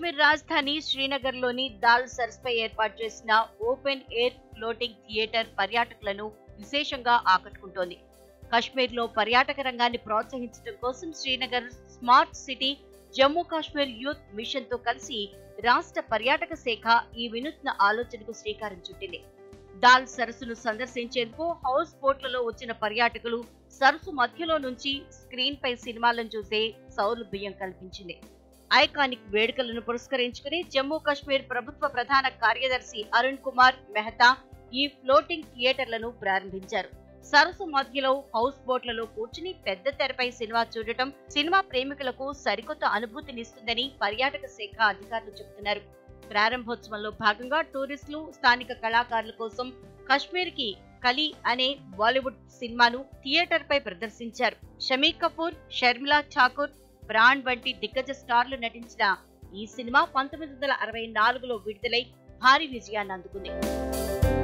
కాశ్మీర్ రాజధాని శ్రీనగర్ లోని దాల్ సరస్ పై ఏర్పాటు చేసిన ఓపెన్ ఎయిర్ ఫ్లోటింగ్ థియేటర్ పర్యాటకులను విశేషంగా ఆకట్టుకుంటోంది కాశ్మీర్ లో పర్యాటక రంగాన్ని ప్రోత్సహించడం కోసం Srinagar smart city Jammu Kashmir youth mission తో కలిసి రాష్ట్ర పర్యాటక శాఖ ఈ వినూత్న ఆలోచనకు శ్రీకారం చుట్టింది దాల్ సరస్సును సందర్శించేందుకు హౌస్ బోట్లలో వచ్చిన పర్యాటకులు సరస్సు మధ్యలో నుంచి స్క్రీన్ పై సినిమాలను చూసే సౌలభ్యం కల్పించింది ఐకానిక్ వేడుకలను పురస్కరించుకుని జమ్మూ కాశ్మీర్ ప్రభుత్వ ప్రధాన కార్యదర్శి అరుణ్ కుమార్ మెహతా ఈ ఫ్లోటింగ్ థియేటర్లను ప్రారంభించారు సరస్సు మధ్యలో హౌస్ బోట్లలో కూర్చుని పెద్ద తెరపై సినిమా చూడటం సినిమా ప్రేమికులకు సరికొత్త అనుభూతినిస్తుందని పర్యాటక శాఖ అధికారులు చెబుతున్నారు ప్రారంభోత్సవంలో భాగంగా టూరిస్టులు స్థానిక కళాకారుల కోసం కశ్మీర్ కి కలి అనే బాలీవుడ్ సినిమాను థియేటర్ పై ప్రదర్శించారు షమీ కపూర్ షర్మిలా ఠాకూర్ బ్రాండ్ వంటి దిగ్గజ స్టార్లు నటించిన ఈ సినిమా పంతొమ్మిది వందల అరవై నాలుగులో విడుదలై భారీ విజయాన్ని అందుకుంది